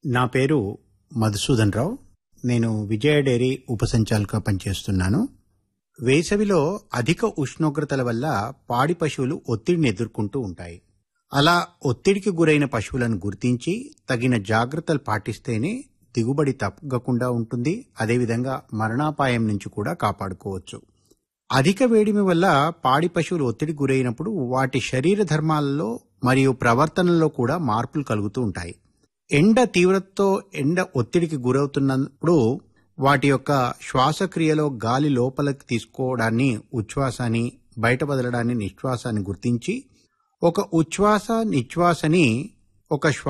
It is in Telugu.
నా పేరు మధుసూదన్ రావు నేను విజయ డైరీ ఉపసంచాలకుగా పనిచేస్తున్నాను వేసవిలో అధిక ఉష్ణోగ్రతల వల్ల పాడి పశువులు ఒత్తిడిని ఎదుర్కొంటూ ఉంటాయి అలా ఒత్తిడికి గురైన పశువులను గుర్తించి తగిన జాగ్రత్తలు పాటిస్తేనే దిగుబడి తగ్గకుండా ఉంటుంది అదేవిధంగా మరణాపాయం నుంచి కూడా కాపాడుకోవచ్చు అధిక వేడిమి వల్ల పాడి పశువులు ఒత్తిడికి గురైనప్పుడు వాటి శరీర ధర్మాలలో మరియు ప్రవర్తనలో కూడా మార్పులు కలుగుతూ ఉంటాయి ఎండ తీవ్రతతో ఎండ ఒత్తిడికి గురవుతున్నప్పుడు వాటి యొక్క శ్వాసక్రియలో గాలి లోపలికి తీసుకోవడాన్ని ఉచ్ఛ్వాసాన్ని బయట వదలడాన్ని నిశ్వాసాన్ని గుర్తించి ఒక ఉచ్ఛ్వాస నిశ్వాసని ఒక శ్వాస